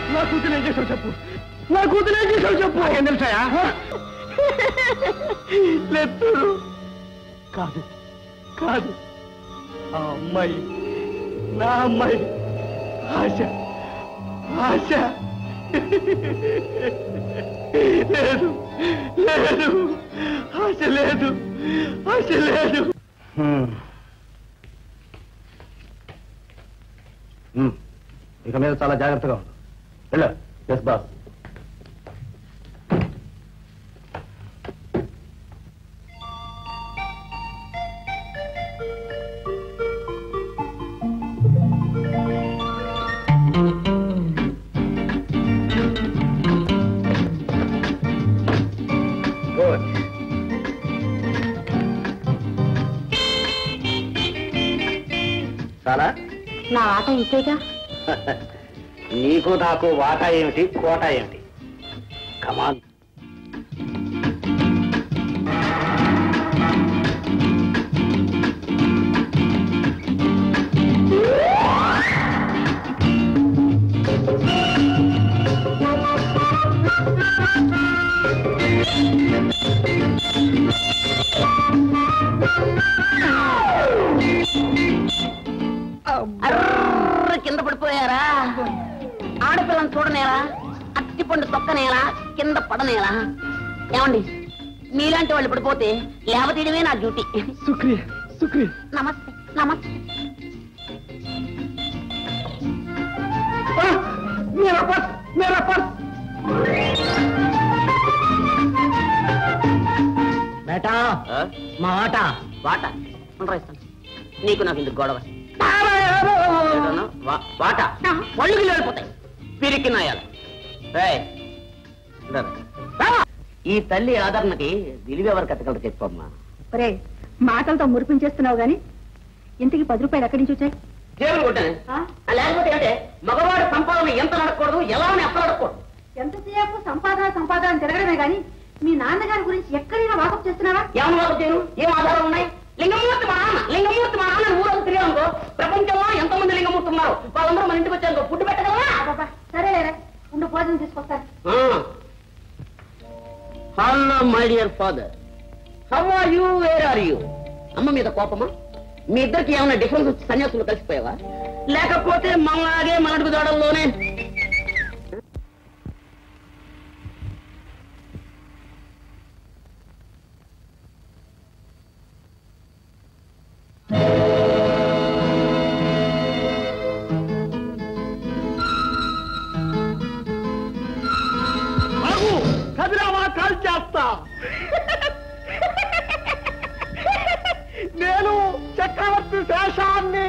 నా కూతురు ఏం చేసావు చెప్పు నా కూతురు ఏం చేసావు చెప్పు ఏం తెలుసాయా లెత్తురు కాదు కాదు ఆ అమ్మాయి నా అమ్మాయి ఆశ ఆశ లేదు లేదు ఆశ లేదు ఆశ లేదు ఇక మీద చాలా జాగ్రత్తగా ఉండు వెళ్ళు ఎస్ బాస్ గుడ్ చాలా నా ఆట ఇంతేగా నీకు నాకు వాటా ఏమిటి కోట ఏమిటి కమాన్ అర్ర కింద పడిపోయారా ఆడపిల్లని చూడనేలా అత్తిపండు తొక్కనేలా కింద పడనేలా ఏమండి మీలాంటి వాళ్ళు పడిపోతే లేవతీయడమే నా డ్యూటీ సుక్రియా సుక్రియా నమస్తే నమస్తే मेरा पर्स मेरा पर्स బేటా మా ఆట వాట ఉండరా ఇస్తాను నీకు నాకు ఇందుకు గొడవ ఏదన్నా? వా- వాట పళ్ళు గిళ్ళు వెళ్ళిపోతాయి పిరికి నాయాలి ఏయ్, ఉండరా. రా. ఈ తల్లి ఆదరణకి విలువ ఎవరు కట్టగలరు చెప్పమ్మా ఒరే మాటలతో మురిపించేస్తున్నావు గాని ఇంటికి పది రూపాయలు ఎక్కడి నుంచి వచ్చాయి జేబులు కొట్టాను ఆ? ఆ, లేకపోతే అంటే మగవాడి సంపాదన ఎంత నడకూడదు ఎలా అని అసలు అడగకూడదు ఎంతసేపు సంపాదన సంపాదన అని తిరగడమే గాని మీ నాన్నగారి గురించి ఎక్కడైనా వాకప్ చేస్తున్నావా ఏమని వాడుతాను ఏం ఆధారాలు ఉన్నాయి లింగమూర్తి మా నాన్న లింగమూర్తి మా నాన్న ఊరంతా తిరిగానుకో ప్రపంచంలో ఎంతమంది లింగమూర్తి ఉన్నారు వాళ్ళందరూ మన ఇంటికి వచ్చానుకో ఫుడ్ పెట్టగలవా అబ్బబ్బా, సరేలేరా ఉండు భోజనం తీసుకొస్తాను hello my dear father how are you where are you అమ్మ మీద కోపమా మీ ఇద్దరికి ఏమైనా డిఫరెన్స్ వచ్చి సన్యాసులు కలిసిపోయావా లేకపోతే మనలాగే మన అడుగు దూడల్లోనే ఆగు కదిరావా కాల్ చేస్తా నేను చక్రవర్తి శేషాన్ని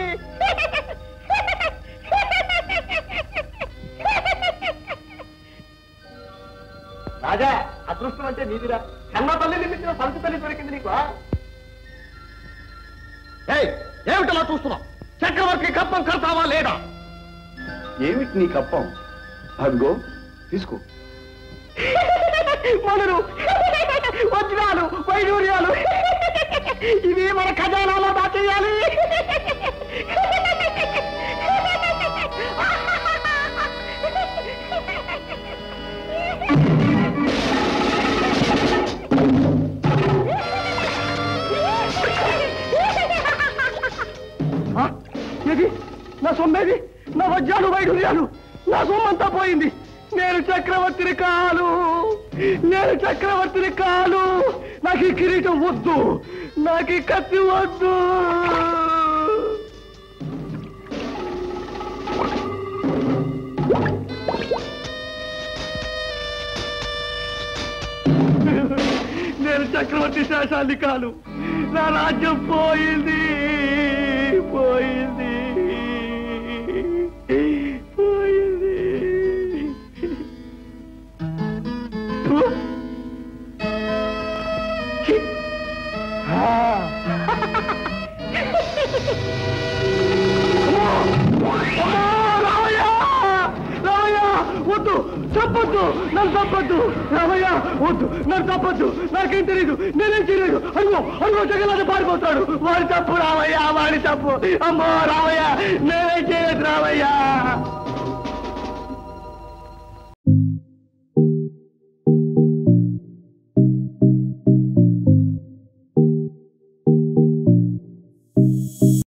రాజా అదృష్టం అంటే నీదిరా కన్న తల్లి నిమిత్తం సంత తల్లి దొరికింది నీకు ఏమిటలా చూస్తున్నావు చక్రవర్తి కప్పం కడతావా లేదా ఏమిటి నీ కప్పం అదిగో తీసుకో మనులు వజ్రాలు వైడూర్యాలు ఇవి మన ఖజానాలో దాచేయాలి ఆ, ఏది నా సొమ్మేది నా వజ్రాలు వైడూర్యాలు నా సొమ్మంతా పోయింది నేను చక్రవర్తిని కాను నేను చక్రవర్తిని కాను నాకు ఈ కిరీటం వద్దు నాకు ఈ కత్తి వద్దు నేను చక్రవర్తి శాసాన్ని కాను నా రాజ్యం పోయింది పోయింది పోయింది ఛీ! ఆ! అమ్మో! అమ్మో! రామయ్య! రామయ్య! వద్దు తప్పొద్దు నన్ను తప్పొద్దు రామయ్య వద్దు నన్ను తప్పొద్దు నాకేం తెలియదు నేనేం చేయలేదు అడుగు అడుగు జగన్నాథ పారిపోతాడు వాడి తప్పు రామయ్య వాడి తప్పు అమ్మో రామయ్య నేనేం చేయలేదు రామయ్య